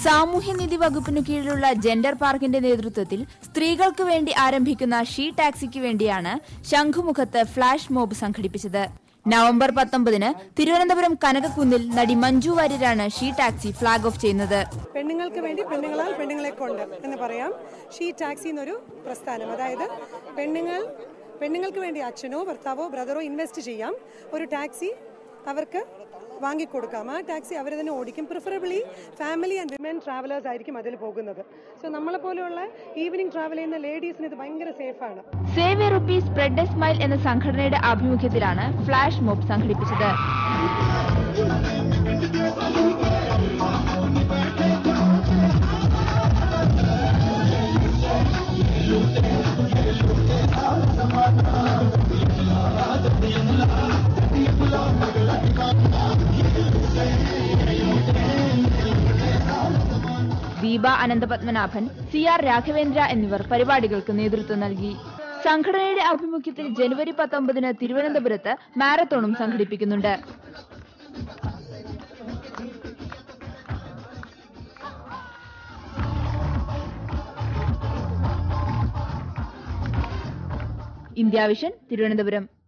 സാമൂഹ്യനീതി വകുപ്പിനു കീഴിലുള്ള ജെൻഡർ പാർക്കിന്റെ നേതൃത്വത്തിൽ സ്ത്രീകൾക്ക് വേണ്ടി ആരംഭിക്കുന്ന ഷീ ടാക്സിക്ക് വേണ്ടിയാണ് ശംഖുമുഖത്ത് ഫ്ളാഷ് മോബ് സംഘടിപ്പിച്ചത് നവംബർ പത്തൊമ്പതിന് തിരുവനന്തപുരം കനകക്കുന്നിൽ നടി മഞ്ജു വാര്യരാണ് ഷീ ടാക്സി ഫ്ളാഗ് ഓഫ് ചെയ്യുന്നത് പെണ്ണുങ്ങൾക്ക് വേണ്ടി പെണ്ണുങ്ങളാൽ പെണ്ണുങ്ങളെ കൊണ്ട് എന്ന് പറയാം ഷീ ടാക്സി എന്നൊരു പ്രസ്ഥാനം അതായത് പെണ്ണുങ്ങൾ പെണ്ണുങ്ങൾക്ക് വേണ്ടി അച്ഛനോ ഭർത്താവോ ബ്രദറോ ഇൻവെസ്റ്റ് ചെയ്യാം ഒരു ടാക്സി അവർക്ക് വാങ്ങിക്കൊടുക്കാം ആ ടാക്സി അവർ തന്നെ ഓടിക്കും preferably family and women travellers ആയിരിക്കും അതിൽ പോകുന്നത് സോ നമ്മളെ പോലെയുള്ള ഈവനിങ് ട്രാവൽ ചെയ്യുന്ന ലേഡീസിന് ഇത് ഭയങ്കര സേഫാണ് save a rupee spread a smile എന്ന സംഘടനയുടെ ആഭിമുഖ്യത്തിലാണ് ഫ്ളാഷ് മോബ് സംഘടിപ്പിച്ചത് ദീപ അനന്തപത്മനാഭൻ സി ആർ രാഘവേന്ദ്ര എന്നിവർ പരിപാടികൾക്ക് നേതൃത്വം നൽകി സംഘടനയുടെ ആഭിമുഖ്യത്തിൽ ജനുവരി പത്തൊമ്പതിന് തിരുവനന്തപുരത്ത് മാരത്തോണും സംഘടിപ്പിക്കുന്നുണ്ട് ഇന്ത്യ വിഷൻ തിരുവനന്തപുരം